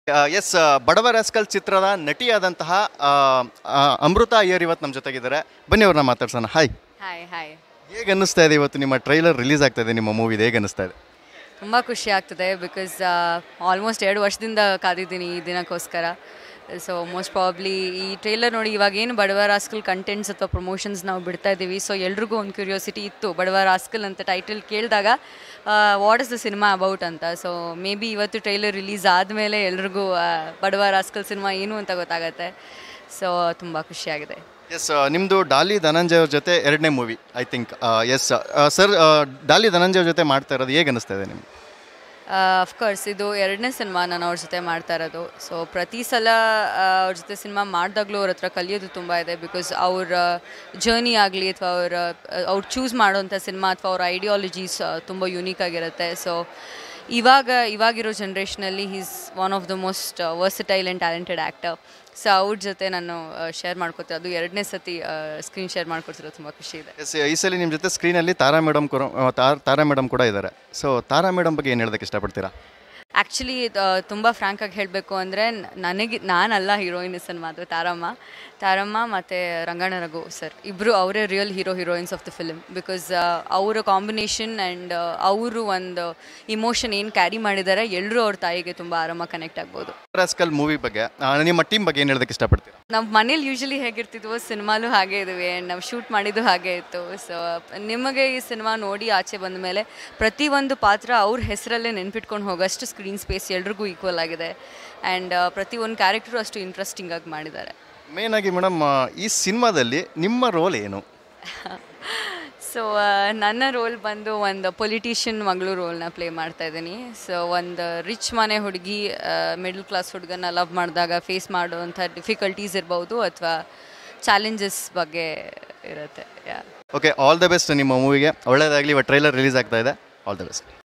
S ಬಡವ rascal ಚಿತ್ರದ ನಟಿಯಾದಂತಹ ಆ, ಆ, ಅಮೃತ ಅಯ್ಯರ್ ಇವತ್ತು ನಮ್ಮ ಜೊತೆಗಿದ್ದಾರೆ ಬನ್ನಿ ಅವ್ರನ್ನ ಮಾತಾಡ್ಸೋಣ ಹಾಯ್ ಹಾಯ್ ಹಾಯ್ ಹೇಗೆ ಅನ್ನಿಸ್ತಾ ಇದೆ ಇವತ್ತು ನಿಮ್ಮ ಟ್ರೈಲರ್ ರಿಲೀಸ್ ಆಗ್ತಾ ಇದೆ ನಿಮ್ಮ ಮೂವಿದು ಹೇಗೆ ಅನ್ನಿಸ್ತಾ ಇದೆ ತುಂಬ ಖುಷಿ ಆಗ್ತದೆ ಬಿಕಾಸ್ ಆಲ್ಮೋಸ್ಟ್ ಎರಡು ವರ್ಷದಿಂದ ಕಾದಿದ್ದೀನಿ ಈ ದಿನಕ್ಕೋಸ್ಕರ ಸೊ ಮೋಸ್ಟ್ ಪ್ರಾಬ್ಲಿ ಈ ಟ್ರೇಲರ್ ನೋಡಿ ಇವಾಗ ಏನು ಬಡವ ರಾಸ್ಕಲ್ ಕಂಟೆಂಟ್ಸ್ ಅಥವಾ ಪ್ರಮೋಷನ್ಸ್ ನಾವು ಬಿಡ್ತಾ ಇದ್ದೀವಿ ಸೊ ಎಲ್ರಿಗೂ ಒಂದು ಕ್ಯೂರಿಯಾಸಿಟಿ ಇತ್ತು ಬಡವ ರಾಸ್ಕಲ್ ಅಂತ ಟೈಟಲ್ ಕೇಳಿದಾಗ what is the cinema about ಅಂತ ಸೊ ಮೇ ಬಿ ಇವತ್ತು ಟ್ರೈಲರ್ ರಿಲೀಸ್ ಆದಮೇಲೆ ಎಲ್ರಿಗೂ ಆ, ಬಡವ ರಾಸ್ಕಲ್ ಸಿನಿಮಾ ಏನು ಅಂತ ಗೊತ್ತಾಗತ್ತೆ ಸೊ ತುಂಬ ಖುಷಿಯಾಗಿದೆ ಎಸ್ ನಿಮ್ಮದು ಡಾಲಿ ಧನಂಜಯ್ ಅವ್ರ ಜೊತೆ ಎರಡನೇ movie I think yes sir Dolly Dhananjay ಅವ್ರ ಜೊತೆ ಮಾಡ್ತಾ ಇರೋದು ಹೇಗೆ ಅನ್ನಿಸ್ತಾ ಇದೆ ನಿಮ್ಗೆ ಅಫ್ಕೋರ್ಸ್ ಇದು ಎರಡನೇ ಸಿನಿಮಾ ನಾನು ಅವ್ರ ಜೊತೆ ಮಾಡ್ತಾ ಇರೋದು ಸೊ ಪ್ರತಿ ಸಲ ಆ, ಅವ್ರ ಜೊತೆ ಸಿನಿಮಾ ಮಾಡಿದಾಗಲೂ ಅವ್ರ ಹತ್ರ ಕಲಿಯೋದು ತುಂಬ ಇದೆ ಬಿಕಾಸ್ ಅವ್ರ ಜರ್ನಿ ಆಗಲಿ ಅಥವಾ ಅವ್ರ ಅವ್ರು ಚೂಸ್ ಮಾಡೋಂಥ ಸಿನಿಮಾ ಅಥವಾ ಅವ್ರ ಐಡಿಯಾಲಜೀಸ್ ತುಂಬ ಯುನೀಕ್ ಆಗಿರುತ್ತೆ ಸೊ ಇವಾಗ ಇವಾಗಿರೋ ಜನ್ರೇಷನಲ್ಲಿ is one of the most versatile and talented actor so ಅವ್ರ ಜೊತೆ ನಾನು ಶೇರ್ ಮಾಡ್ಕೊತೀನಿ ಅದು ಎರಡನೇ ಸತಿ ಸ್ಕ್ರೀನ್ ಶೇರ್ ಮಾಡ್ಕೊತಿರೋದು ತುಂಬ ಖುಷಿ ಇದೆ ಎಸ್ ಈ ಸಲ ನಿಮ್ಮ ಜೊತೆ ಸ್ಕ್ರೀನಲ್ಲಿ ತಾರಾ ಮೇಡಮ್ ಕೂಡ ತಾರಾ ಮೇಡಮ್ ಕೂಡ ಇದ್ದಾರೆ ಸೊ ತಾರಾ ಮೇಡಮ್ ಬಗ್ಗೆ ಏನು ಹೇಳೋದಕ್ಕೆ ಇಷ್ಟಪಡ್ತೀರಾ ಆ್ಯಕ್ಚುಲಿ ತುಂಬ ಫ್ರ್ಯಾಂಕಾಗಿ ಹೇಳಬೇಕು ಅಂದರೆ ನನಗೆ ನಾನಲ್ಲ ಹೀರೋಯಿನ್ ಸಿನಿಮಾದು ತಾರಮ್ಮ ತಾರಮ್ಮ ಮತ್ತು ರಂಗಣ್ಣ ರಘು ಸರ್ ಇಬ್ಬರು ಅವರೇ real hero heroines of the film because ಅವರ ಕಾಂಬಿನೇಷನ್ ಆ್ಯಂಡ್ ಅವರು ಒಂದು ಇಮೋಷನ್ ಏನು ಕ್ಯಾರಿ ಮಾಡಿದ್ದಾರೆ ಎಲ್ಲರೂ ಅವ್ರ ತಾಯಿಗೆ ತುಂಬ ಆರಾಮಾಗಿ ಕನೆಕ್ಟ್ ಆಗ್ಬೋದು ರಾಸ್ಕಲ್ ಮೂವಿ ಬಗ್ಗೆ ಆ, ನಿಮ್ಮ ಟೀಮ್ ಬಗ್ಗೆ ಏನು ಹೇಳೋದಕ್ಕೆ ಇಷ್ಟಪಡ್ತೀರಾ ನಾವು ಮನೇಲಿ ಯೂಶಲಿ ಹೇಗಿರ್ತಿದ್ವೋ ಸಿನಿಮಾಲು ಹಾಗೆ ಇದ್ವಿ ಆ್ಯಂಡ್ ನಾವು ಶೂಟ್ ಮಾಡಿದ್ದು ಹಾಗೆ ಇತ್ತು ಸೊ ನಿಮಗೆ ಈ ಸಿನಿಮಾ ನೋಡಿ ಆಚೆ ಬಂದ ಮೇಲೆ ಪ್ರತಿಯೊಂದು ಪಾತ್ರ ಅವ್ರ ಹೆಸರಲ್ಲೇ ನೆನ್ಪಿಟ್ಕೊಂಡು ಹೋಗೋಷ್ಟು ಸ್ಕ್ರೀನ್ ಸ್ಪೇಸ್ ಎಲ್ರಿಗೂ ಈಕ್ವಲ್ ಆಗಿದೆ ಆ್ಯಂಡ್ ಪ್ರತಿಯೊಂದು ಕ್ಯಾರೆಕ್ಟರು ಅಷ್ಟು ಇಂಟ್ರೆಸ್ಟಿಂಗ್ ಆಗಿ ಮಾಡಿದ್ದಾರೆ ಮೇನ್ ಆಗಿ ಮೇಡಮ್ ಈ ಸಿನಿಮಾದಲ್ಲಿ ನಿಮ್ಮ ರೋಲ್ ಏನು ಸೊ ನನ್ನ ರೋಲ್ ಬಂದು ಒಂದು ಪೊಲಿಟಿಷಿಯನ್ ಮಗಳು ರೋಲ್ನ ಪ್ಲೇ ಮಾಡ್ತಾ ಇದ್ದೀನಿ ಸೊ ಒಂದು ರಿಚ್ ಮನೆ ಹುಡುಗಿ ಮಿಡಲ್ ಕ್ಲಾಸ್ ಹುಡುಗನ ಲವ್ ಮಾಡಿದಾಗ ಫೇಸ್ ಮಾಡುವಂಥ ಡಿಫಿಕಲ್ಟೀಸ್ ಇರ್ಬೋದು ಅಥವಾ ಚಾಲೆಂಜಸ್ ಬಗ್ಗೆ ಇರುತ್ತೆ yeah okay all the best ನಿಮ್ಮ ಮೂವಿಗೆ ಒಳ್ಳೆಯದಾಗಲಿ ಇವತ್ತು ಟ್ರೈಲರ್ ರಿಲೀಸ್ ಆಗ್ತಾ ಇದೆ ಆಲ್ ದ ಬೆಸ್ಟ್